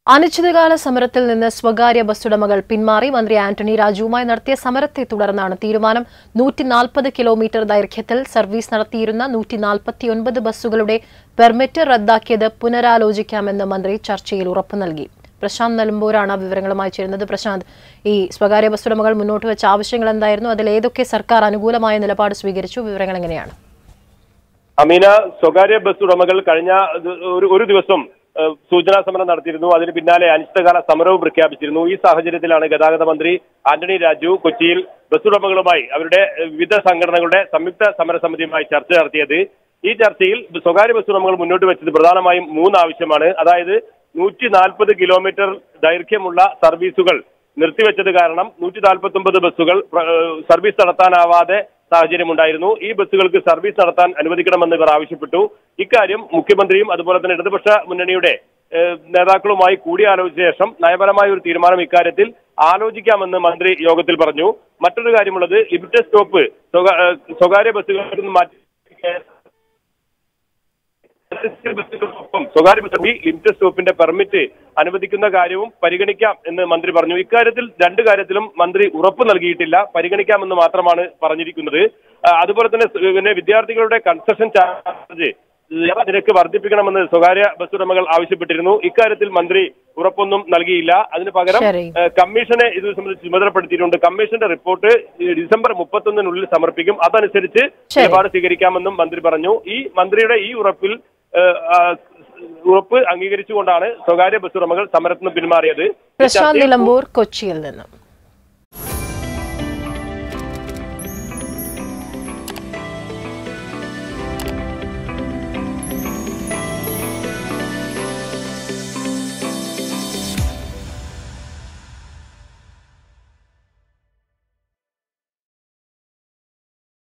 അനിശ്ചിതകാല സമരത്തിൽ നിന്ന് സ്വകാര്യ ബസ്സുടമകൾ പിന്മാറി മന്ത്രി ആന്റണി രാജുവുമായി നടത്തിയ സമരത്തെ തുടർന്നാണ് തീരുമാനം നൂറ്റി നാൽപ്പത് കിലോമീറ്റർ ദൈർഘ്യത്തിൽ സർവീസ് നടത്തിയിരുന്ന നൂറ്റി നാൽപ്പത്തിയൊൻപത് ബസ്സുകളുടെ പെർമിറ്റ് റദ്ദാക്കിയത് പുനരാലോചിക്കാമെന്ന് മന്ത്രി ചർച്ചയിൽ ഉറപ്പു നൽകി പ്രശാന്ത് നിലമ്പൂരാണ് വിവരങ്ങളുമായി ചേരുന്നത് പ്രശാന്ത് ഈ സ്വകാര്യ ബസ്സുടമകൾ മുന്നോട്ട് വെച്ച ആവശ്യങ്ങൾ എന്തായിരുന്നു അതിൽ ഏതൊക്കെ സർക്കാർ അനുകൂലമായ നിലപാട് സ്വീകരിച്ചു വിവരങ്ങൾ എങ്ങനെയാണ് അമീന സ്വകാര്യ ബസ് ഉടമകൾ കഴിഞ്ഞ ദ- ഒരു ഒരു ദിവസം ഏഹ്, സൂചനാ സമരം നടത്തിയിരുന്നു അതിന് പിന്നാലെ അനിശ്ചിതകാല സമരവും പ്രഖ്യാപിച്ചിരുന്നു ഈ സാഹചര്യത്തിലാണ് ഗതാഗത മന്ത്രി ആന്റണി രാജു കൊച്ചിയിൽ ബസ് ഉടമകളുമായി അവരുടെ ഏഹ്, വിവിധ സംഘടനകളുടെ സംയുക്ത സമരസമിതിയുമായി ചർച്ച നടത്തിയത് ഈ ചർച്ചയിൽ സ്വകാര്യ ബസ് ഉടമകൾ മുന്നോട്ട് വെച്ചത് പ്രധാനമായും മൂന്ന് ആവശ്യമാണ് അതായത് നൂറ്റി നാൽപ്പത് കിലോമീറ്റർ ദൈർഘ്യമുള്ള സർവീസുകൾ നിർത്തിവെച്ചത് കാരണം നൂറ്റി നാൽപ്പത്തി ഒമ്പത് ബസ്സുകൾ പ്ര- ഏഹ്, സർവീസ് നടത്താനാവാതെ സാഹചര്യമുണ്ടായിരുന്നു ഈ ബസ്സുകൾക്ക് സർവീസ് നടത്താൻ അനുവദിക്കണമെന്ന് ഇവർ ആവശ്യപ്പെട്ടു ഇക്കാര്യം മുഖ്യമന്ത്രിയും അതുപോലെ തന്നെ ഇടതുപക്ഷ മുന്നണിയുടെ ഏഹ്, നേതാക്കളുമായി കൂടിയാലോചിച്ച ശേഷം നയപരമായ ഒരു തീരുമാനം ഇക്കാര്യത്തിൽ ആലോചിക്കാമെന്ന് മന്ത്രി യോഗത്തിൽ പറഞ്ഞു മറ്റൊരു കാര്യമുള്ളത് ലിമിറ്റഡ് സ്റ്റോപ്പ് സ്വകാ- ഏഹ്, സ്വകാര്യ ബസ്സുകളിൽ നിന്ന് മാറ്റി ബസ്സുകൾക്കൊപ്പം സ്വകാര്യ ബസ് ഈ ലിമിറ്റഡ് സ്റ്റോപ്പിന്റെ പെർമിറ്റ് അനുവദിക്കുന്ന കാര്യവും പരിഗണിക്കാം എന്ന് മന്ത്രി പറഞ്ഞു ഇക്കാര്യത്തിൽ രണ്ട് കാര്യത്തിലും മന്ത്രി ഉറപ്പ് നൽകിയിട്ടില്ല പരിഗണിക്കാമെന്ന് മാത്രമാണ് പറഞ്ഞിരിക്കുന്നത് ആ, അതുപോലെ തന്നെ സ് പിന്നെ വിദ്യാർത്ഥികളുടെ കൺസെഷൻ ചാർജ് നിരക്ക് വർദ്ധിപ്പിക്കണമെന്ന് സ്വകാര്യ ബസ് ഉടമകൾ ആവശ്യപ്പെട്ടിരുന്നു ഇക്കാര്യത്തിൽ മന്ത്രി ഉറപ്പൊന്നും നൽകിയില്ല അതിന് പകരം ശരി. ഏഹ്, കമ്മീഷനെ ഇത് സംബന്ധിച്ച് ചുമതലപ്പെടുത്തിയിട്ടുണ്ട് കമ്മീഷന്റെ റിപ്പോർട്ട് ഈ ഡിസംബർ മുപ്പത്തൊന്നിനുള്ളിൽ സമർപ്പിക്കും അതനുസരിച്ച് ശരി. നിലപാട് സ്വീകരിക്കാമെന്നും മന്ത്രി പറഞ്ഞു ഈ മന്ത്രിയുടെ ഈ ഉറപ്പിൽ ഏഹ്, ആ, ഉറപ്പ് അംഗീകരിച്ചുകൊണ്ടാണ് സ്വകാര്യ ബസ് ഉടമകൾ സമരത്തിൽ നിന്ന് പിന്മാറിയത് ഈ പ്രശാന്ത് ചർച്ചയിൽ നിലമ്പൂർ കൊച്ചിയിൽ നിന്ന്